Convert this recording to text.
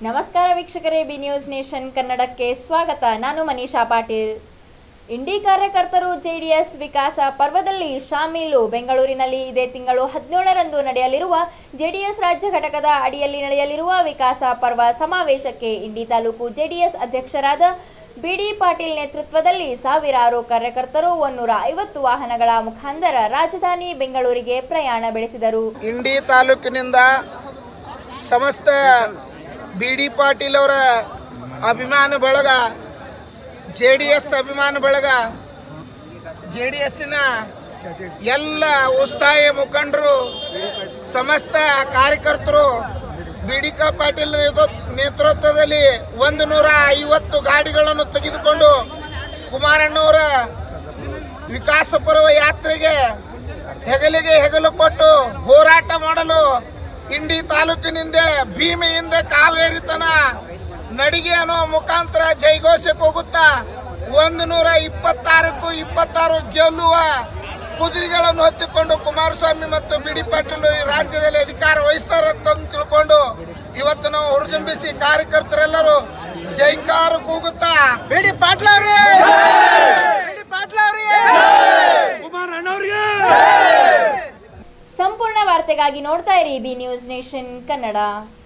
ನಮಸ್ಕಾರ ವೀಕ್ಷಕರೇ B news nation ಕನ್ನಡಕ್ಕೆ ಸ್ವಾಗತ ನಾನು ಮನೀಷಾ ಪಾಟೀಲ್ ಇಂಡಿ ಕಾರ್ಯಕರ್ತರು ಜೆಡಿಎಸ್ ವಿಕಾಸ ಪರ್ವದಲ್ಲಿ ಶಾಮೀಲು ಬೆಂಗಳೂರಿನಲ್ಲಿ ಇದೇ ತಿಂಗಳು ಹದಿನೇಳರಂದು ನಡೆಯಲಿರುವ ಜೆಡಿಎಸ್ ರಾಜ್ಯ ಘಟಕದ ಅಡಿಯಲ್ಲಿ ನಡೆಯಲಿರುವ ವಿಕಾಸ ಪರ್ವ ಸಮಾವೇಶಕ್ಕೆ ಇಂಡಿ ತಾಲೂಕು ಜೆಡಿಎಸ್ ಅಧ್ಯಕ್ಷರಾದ ಬಿಡಿ ಪಾಟೀಲ್ ನೇತೃತ್ವದಲ್ಲಿ ಸಾವಿರಾರು ಕಾರ್ಯಕರ್ತರು ಒನ್ನೂರ ಐವತ್ತು ವಾಹನಗಳ ಮುಖಾಂತರ ರಾಜಧಾನಿ ಬೆಂಗಳೂರಿಗೆ ಪ್ರಯಾಣ ಬೆಳೆಸಿದರು ಇಂಡಿ ತಾಲೂಕಿನಿಂದ ಸಮಸ್ತ ಬಿ ಡಿ ಪಾಟೀಲ್ ಅವರ ಅಭಿಮಾನ ಬಳಗ ಜೆ ಡಿ ಎಸ್ ಅಭಿಮಾನ ಬಳಗ ಜೆ ಡಿ ಎಸ್ಸಿನ ಎಲ್ಲ ಉತ್ಸಾಹಿ ಮುಖಂಡರು ಸಮಸ್ತ ಕಾರ್ಯಕರ್ತರು ಬಿ ಡಿ ಕ ಪಾಟೀಲ್ ನೇತೃ- ನೇತೃತ್ವದಲ್ಲಿ ಒಂದು ನೂರ ಐವತ್ತು ಗಾಡಿಗಳನ್ನು ತೆಗೆದುಕೊಂಡು ಕುಮಾರಣ್ಣವರ ವಿಕಾಸ ಪರ್ವ ಯಾತ್ರೆಗೆ ಹೆಗಲಿಗೆ ಹೆಗಲು ಕೊಟ್ಟು ಹೋರಾಟ ಮಾಡಲು ಇಂಡಿ ತಾಲೂಕಿನಿಂದ ಭೀಮೆಯಿಂದ ಕಾವೇರಿ ತನ ನಡಿಗೆ ಅನ್ನೋ ಮುಖಾಂತರ ಜೈಘೋಷಕ್ಕೆ ಹೋಗುತ್ತಾ ಒಂದು ನೂರ ಇಪ್ಪತ್ತಾರಕ್ಕೂ ಇಪ್ಪತ್ತಾರು ಗೆಲ್ಲುವ ಕುದುರೆಗಳನ್ನು ಹೊತ್ತಿಕೊಂಡು ಕುಮಾರಸ್ವಾಮಿ ಮತ್ತು ಬಿಡಿ ಪಾಟೀಲ್ ಈ ರಾಜ್ಯದಲ್ಲಿ ಅಧಿಕಾರ ವಹಿಸ್ತಾರೆ ಅಂತ ತಿಳ್ಕೊಂಡು ಇವತ್ತು ನಾವು ಹುರಿದುಂಬಿಸಿ ಕಾರ್ಯಕರ್ತರೆಲ್ಲರೂ ಜೈಕಾರ ಕೂಗುತ್ತಾ ಬಿಡಿ ಪಾಟ್ಲವ್ರಿ ಬಿಡಿ ಪಾಟ್ಲವ್ರಿ ಕುಮಾರ್ ಅಣ್ಣವ್ರಿಗೆ ಸಂಪೂರ್ಣ ವಾರ್ತೆಗಾಗಿ ನೋಡ್ತಾ ಇರಿ ಬಿ ನ್ಯೂಸ್ ನೇಷನ್ ಕನ್ನಡ